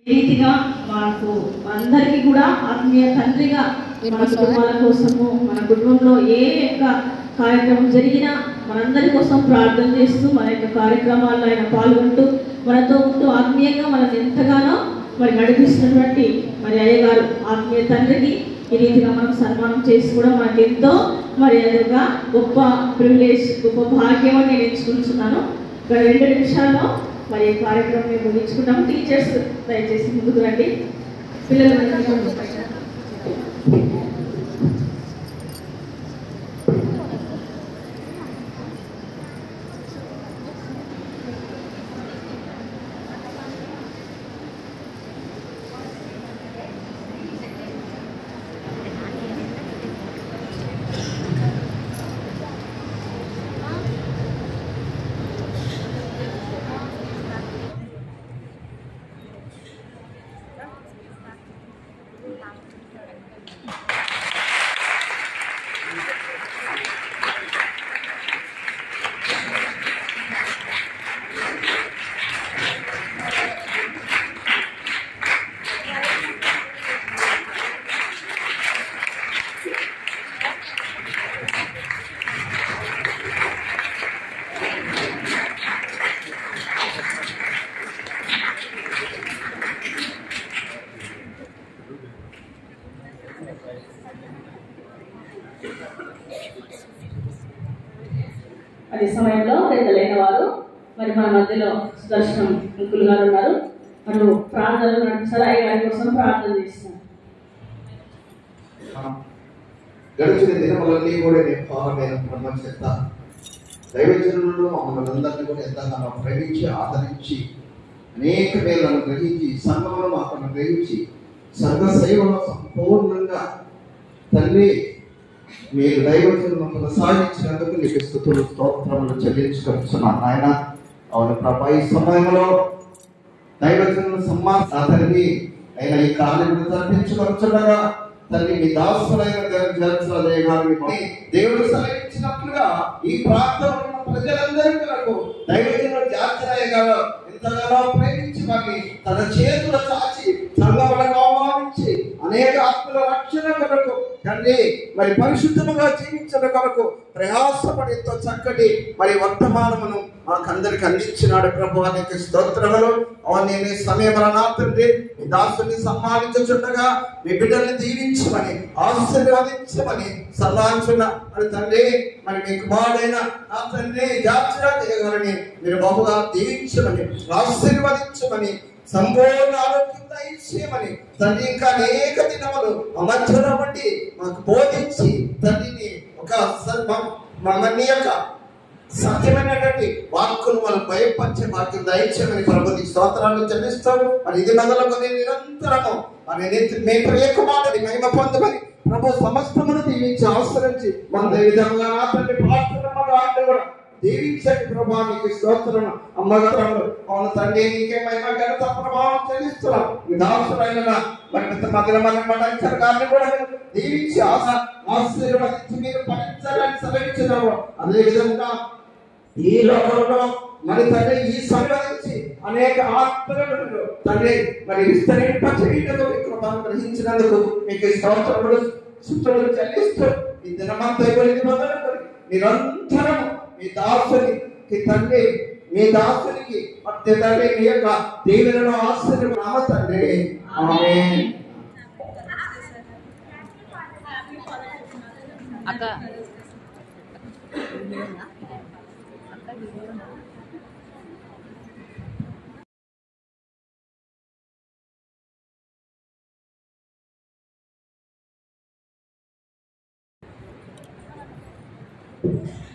రీతిగా మాకు అందరికీ కూడా ఆత్మీయ తండ్రిగా మన కుటుంబాల కోసము మన కుటుంబంలో ఏ యొక్క కార్యక్రమం జరిగినా మనందరి కోసం ప్రార్థన చేస్తూ మన యొక్క కార్యక్రమాల్లో ఆయన పాల్గొంటూ మనతో ఉంటూ ఆత్మీయంగా మనల్ని ఎంతగానో మరి నడిపిస్తున్నటువంటి మరి అయ్యగారు ఆత్మీయ తండ్రికి ఈ రీతిగా మనం సన్మానం చేసుకోవడం మనకి ఎంతో మరి అదొక గొప్ప ప్రివిలేజ్ గొప్ప భాగ్యం అని నేను ఎంచుకుంటున్నాను ఒక రెండు నిమిషాల్లో మరి ఈ కార్యక్రమం మేము ముగించుకుంటాము టీచర్స్ దయచేసి ముందుకు రండి పిల్లలు మనకి మరి ఈ సమయంలో పెద్దలైన వారు మరి మన మధ్యలో సుదర్శనం అంకుల్ గారు ఉన్నారు మరి ప్రార్థనలు నడిపిస్తారు అయ్య గారి కోసం ప్రార్థన చేస్తాం గడిచిన దినములన్నీ కూడా నేను భాగమైన బ్రహ్మ చేత దైవజనులను మమ్మల్ని అందరినీ కూడా ఎంతగానో ప్రేమించి ఆదరించి అనేక వేలను గ్రహించి సంఘమును మాకు గ్రహించి సంఘ సేవలో సంపూర్ణంగా తండ్రి మీరు దైవజనులను కొనసాగించినందుకు నీకు స్థుతులు స్తోత్రములు చెల్లించుకొస్తున్నాను ఆయన అవును ప్రభా ఈ సమయంలో దైవజనుల సమ్మా తండ్రి అయిన ఈ కార్యములు జరిపించుకొచ్చుండగా తల్లి మీ దాసులైన గారిని దేవుడు సెలవించినట్లుగా ఈ ప్రాంతంలో ఉన్న ప్రజలందరి కొరకు దైవజనుడు జాతరాయ గారు ఎంతగానో ప్రేమించి మరి తన చేతుల చాచి సంగములను ఆహ్వానించి అనేక ఆత్మల రక్షణ కొరకు తండ్రి మరి పరిశుద్ధముగా జీవించడం కొరకు ప్రయాసపడి ఎంతో చక్కటి మరి వర్తమానమును మాకందరికి అందించినాడు ప్రభు అనేక స్తోత్రములు అవును నేను ఈ సమయంలో నా తండ్రి మీ దాసుని సన్మానించుచుండగా మీ బిడ్డల్ని దీవించమని ఆశీర్వదించమని సల్లాంచున్న మరి తండ్రి మరి మీ కుమారుడైన నా తండ్రి జాతర గారిని మీరు బహుగా దీవించమని ఆశీర్వదించమని సంపూర్ణ ఆరోగ్యం దయచేయమని తండ్రి ఇంకా అనేక దినములు మా మధ్యలో ఉండి మాకు బోధించి తండ్రిని ఒక స- మ- మమ్మల్ని యొక్క సత్యమైనటువంటి వాక్కులు మనం భయపరిచే వాక్యం దయచేయమని ప్రభుత్వ స్తోత్రాలు చెల్లిస్తాం మరి ఇది మొదలుకొని నిరంతరము మరి నిత్య- మీ ప్రియ కుమారుడి మహిమ పొందమని ప్రభు సమస్తమును దీవించి ఆశ్రయించి మన విధంగా నా తండ్రి పాత్రమ్మగా అంటే కూడా దీవించండి ప్రభా నీకు స్తోత్రం అమ్మగారు అవును తండ్రి నీకే మహిమ ఘనత ప్రభావం చెల్లిస్తున్నాం ఈ దాసులైన నా మరి మధ్య మన మండలించారు గారిని కూడా మీరు దీవించి ఆశ ఆశీర్వదించి మీరు ఫలించాలని సెలవించినాము అదే విధంగా ఈ లోకంలో మరి తండ్రి ఈ సంబంధించి అనేక ఆత్మలను తండ్రి మరి విస్తరింప చేయటకు మీ కృపను గ్రహించినందుకు మీకు స్తోత్రములు సూచనలు చెల్లిస్తూ ఈ దినమంతా ఇవ్వలేదు మొదలుకొని నిరంతరం మీ దాసునికి తండ్రి మీ దాసునికి మధ్య తండ్రి మీ యొక్క దీవెనను ఆశ్చర్యనామ తండ్రి ఆమేన్ అక్క Thank